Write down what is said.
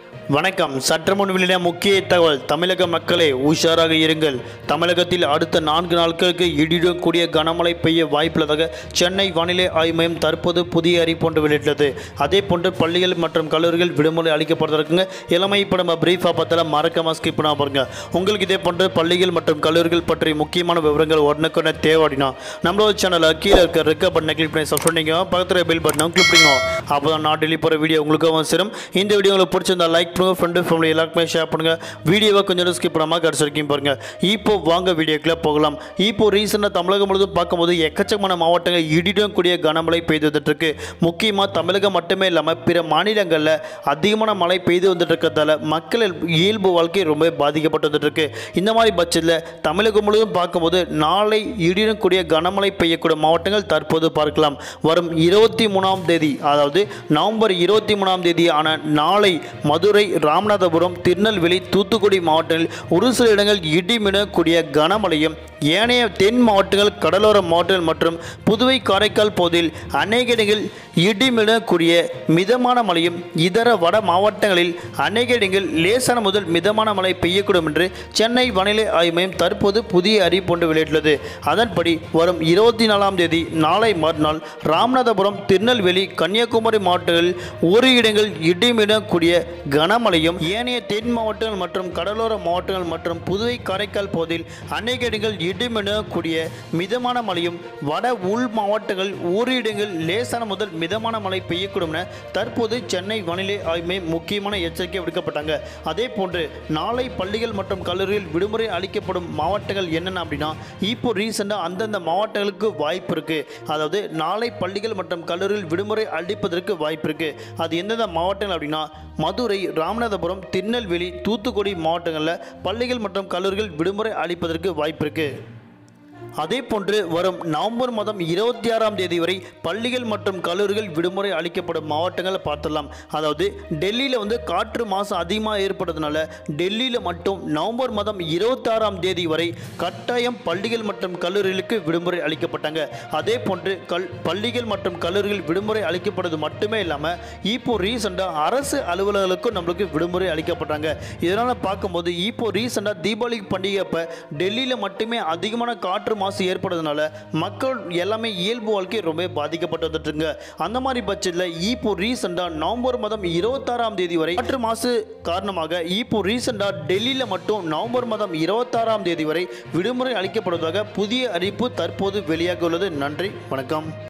வணக்கம் சற்று முன் வெளியிட முக்கிய தகவல் தமிழக மக்களே உஷாராக இருங்கள் தமிழகத்தில் அடுத்த நான்கு நாட்களுக்கு இடியுடன் கனமழை பெய்ய வாய்ப்புள்ளதாக சென்னை வானிலை ஆய்வு மையம் தற்போது புதிய அறிவிப்பு வெளியிட்டுள்ளது அதே போன்று பள்ளிகள் மற்றும் கல்லூரிகள் விடுமுறை அளிக்கப்படுவதற்குங்க இளமை இப்போ நம்ம பிரீஃபாக பார்த்தாலும் மறக்காம ஸ்கிப் பண்ணாம பாருங்க உங்களுக்கு இதே போன்று பள்ளிகள் மற்றும் கல்லூரிகள் பற்றி முக்கியமான விவரங்கள் உடனுக்குடனே தேவைடினா நம்மளோட சேனலை கீழே இருக்க ரெக்க பட்டனை கிளிக் பண்ணி சப்ஸ்கிரைப் பண்ணிக்கோ பக்கத்தில் பில் பட்டனை கிளிக் பண்ணிக்கோ அப்போ தான் நான் டெல்லி போகிற வீடியோ உங்களுக்கு சேரும் இந்த வீடியோ உங்களுக்கு பிடிச்சிருந்தா லைக் பண்ணுங்க ஃப்ரெண்டு ஃபேமிலி எல்லாருக்குமே ஷேர் பண்ணுங்க வீடியோவை கொஞ்சம் ஸ்கிப் பண்ணாமல் கடைசி வரைக்கும் பாருங்க இப்போ வாங்க வீடியோக்குள்ள போகலாம் இப்போ ரீசெண்டாக தமிழகம் முழுவதும் பார்க்கும்போது எக்கச்சக்கமான மாவட்டங்கள் இடியுடன் கூடிய கனமழை பெய்து வந்துட்டு இருக்கு முக்கியமாக தமிழகம் மட்டுமே இல்லாமல் பிற மாநிலங்களில் அதிகமான மழை பெய்து வந்துட்டு இருக்கிறதால மக்கள் இயல்பு வாழ்க்கை ரொம்ப பாதிக்கப்பட்டு வந்துட்டு இருக்கு இந்த மாதிரி பட்சத்தில் தமிழகம் முழுவதும் பார்க்கும்போது நாளை இடியுடன் கூடிய கனமழை பெய்யக்கூடிய மாவட்டங்கள் தற்போது பார்க்கலாம் வரும் இருபத்தி மூணாம் தேதி அதாவது நவம்பர் இருபத்தி மூணாம் தேதி ஆன நாளை மதுரை ராமநாதபுரம் திருநெல்வேலி தூத்துக்குடி மாவட்டங்களில் ஒரு சில இடங்கள் இடிமிடக்கூடிய கனமழையும் ஏனைய தென் மாவட்டங்கள் கடலோர மாவட்டங்கள் மற்றும் புதுவை காரைக்கால் பகுதியில் அநேக இடங்கள் இடிமிடக்கூடிய மிதமான மழையும் இதர வட மாவட்டங்களில் அநேக இடங்கள் லேசான முதல் மிதமான மழை பெய்யக்கூடும் என்று சென்னை வானிலை ஆய்வு மையம் தற்போது புதிய அறிவிப்பு ஒன்று வெளியிட்டுள்ளது அதன்படி வரும் இருபத்தி நாலாம் தேதி நாளை மறுநாள் ராமநாதபுரம் திருநெல்வேலி கன்னியாகுமரி மாவட்டங்களில் ஒரு இடங்கள் இடிமிடக்கூடிய கனமழையும் ஏனைய தென் மாவட்டங்கள் மற்றும் கடலோர மாவட்டங்கள் மற்றும் புதுவை காரைக்கால் பகுதியில் அநேக இடங்கள் இடிமிடக்கூடிய மிதமான மழையும் வட உள் மாவட்டங்கள் ஒரு இடங்கள் லேசான முதல் மிதமான மழை பெய்யக்கூடும் என தற்போது சென்னை வானிலை ஆய்வு மையம் முக்கியமான எச்சரிக்கை விடுக்கப்பட்டாங்க அதே போன்று நாளை பள்ளிகள் மற்றும் கல்லூரியில் விடுமுறை அளிக்கப்படும் மாவட்டங்கள் என்னென்ன அப்படின்னா இப்போ ரீசெண்டாக அந்தந்த மாவட்டங்களுக்கு வாய்ப்பு இருக்கு அதாவது நாளை பள்ளிகள் மற்றும் கல்லூரியில் விடுமுறை அளிப்பதற்கு வாய்ப்பு இருக்கு அது எந்தெந்த மாவட்டங்கள் அப்படின்னா மதுரை ராமநாதபுரம் திருநெல்வேலி தூத்துக்குடி மாவட்டங்களில் பள்ளிகள் மற்றும் கல்லூரிகள் விடுமுறை அளிப்பதற்கு வாய்ப்பு இருக்கு அதே போன்று வரும் நவம்பர் மாதம் இருபத்தி ஆறாம் தேதி வரை பள்ளிகள் மற்றும் கல்லூரிகள் விடுமுறை அளிக்கப்படும் மாவட்டங்களை பார்த்துடலாம் அதாவது டெல்லியில் வந்து காற்று மாசு அதிகமாக ஏற்படுறதுனால டெல்லியில் மட்டும் நவம்பர் மாதம் இருபத்தாறாம் தேதி வரை கட்டாயம் பள்ளிகள் மற்றும் கல்லூரிகளுக்கு விடுமுறை அளிக்கப்பட்டாங்க அதே போன்று கல் பள்ளிகள் மற்றும் கல்லூரிகள் விடுமுறை அளிக்கப்படுவது மட்டுமே இல்லாமல் இப்போ ரீசெண்டாக அரசு அலுவலர்களுக்கும் நம்மளுக்கு விடுமுறை அளிக்கப்பட்டாங்க இதனால் பார்க்கும்போது இப்போ ரீசெண்டாக தீபாவளி பண்டிகை அப்போ டெல்லியில் மட்டுமே அதிகமான காற்று மாசு ஏற்படுறதுனால மக்கள் எல்லாமே இயல்பு வாழ்க்கை ரொம்ப பாதிக்கப்பட்டு வந்துட்டுருங்க அந்த மாதிரி பட்சத்தில் இப்போ ரீசெண்டாக நவம்பர் மாதம் இருபத்தாறாம் தேதி வரை காற்று மாசு காரணமாக இப்போ ரீசெண்டாக டெல்லியில் மட்டும் நவம்பர் மாதம் இருபத்தாறாம் தேதி வரை விடுமுறை அளிக்கப்படுவதாக புதிய அறிவிப்பு தற்போது வெளியாகியுள்ளது நன்றி வணக்கம்